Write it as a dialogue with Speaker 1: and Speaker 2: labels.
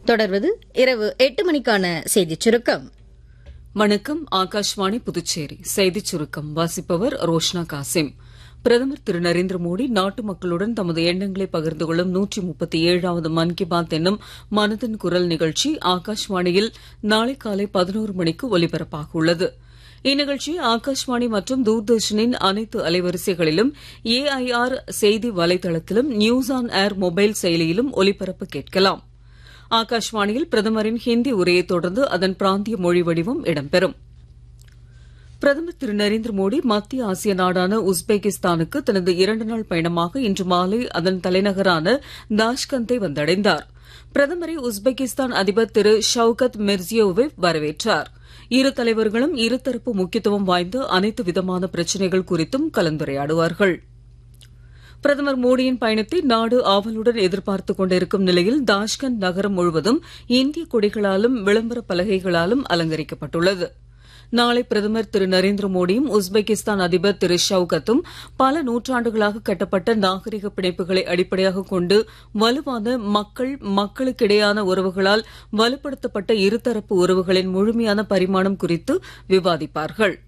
Speaker 1: தொடர்வது இரவு எட்டு மணிக்கான செய்திச் சுருக்கம்
Speaker 2: வணக்கம் ஆகாஷ்வாணி புதுச்சேரி செய்திச் சுருக்கம் வாசிப்பவர் ரோஷ்னா காசிம் பிரதமர் திரு நரேந்திர மோடி நாட்டு மக்களுடன் தமது எண்ணங்களை பகிர்ந்து கொள்ளும் நூற்றி முப்பத்தி ஏழாவது மன் கி பாத் என்னும் மனதின் குரல் நிகழ்ச்சி ஆகாஷ்வாணியில் நாளை காலை பதினோரு மணிக்கு ஒலிபரப்பாக உள்ளது இந்நிகழ்ச்சி ஆகாஷ்வாணி மற்றும் தூர்தர்ஷனின் அனைத்து அலைவரிசைகளிலும் ஏஐஆர் செய்தி வலைதளத்திலும் நியூஸ் ஆன் ஏர் மொபைல் செயலியிலும் ஒலிபரப்பு கேட்கலாம் ஆகாஷ்வாணியில் பிரதமரின் ஹிந்தி உரையைத் தொடர்ந்து அதன் பிராந்திய மொழி வடிவம் இடம்பெறும் பிரதமர் திரு நரேந்திர மோடி மத்திய ஆசிய நாடான உஸ்பெகிஸ்தானுக்கு தனது இரண்டு நாள் பயணமாக இன்று மாலை அதன் தலைநகரான தாஷ்கந்தை வந்தடைந்தார் பிரதமரை உஸ்பெகிஸ்தான் அதிபர் திரு ஷவுகத் மிர்சியோவேவ் வரவேற்றார் இரு தலைவர்களும் இருதரப்பு முக்கியத்துவம் வாய்ந்த அனைத்து விதமான பிரச்சனைகள் குறித்தும் கலந்துரையாடுவார்கள் பிரதமர் மோடியின் பயணத்தை நாடு ஆவலுடன் எதிர்பார்த்துக் கொண்டிருக்கும் நிலையில் தாஷ்கண்ட் நகரம் முழுவதும் இந்திய கொடிகளாலும் விளம்பர பலகைகளாலும் அலங்கரிக்கப்பட்டுள்ளது நாளை பிரதமர் திரு நரேந்திர மோடியும் உஸ்பெகிஸ்தான் அதிபர் திரு ஷவுகத்தும் பல நூற்றாண்டுகளாக கட்டப்பட்ட நாகரிக பிணைப்புகளை அடிப்படையாக கொண்டு வலுவான மக்கள் மக்களுக்கிடையான உறவுகளால் வலுப்படுத்தப்பட்ட இருதரப்பு உறவுகளின் முழுமையான பரிமாணம் குறித்து விவாதிப்பார்கள்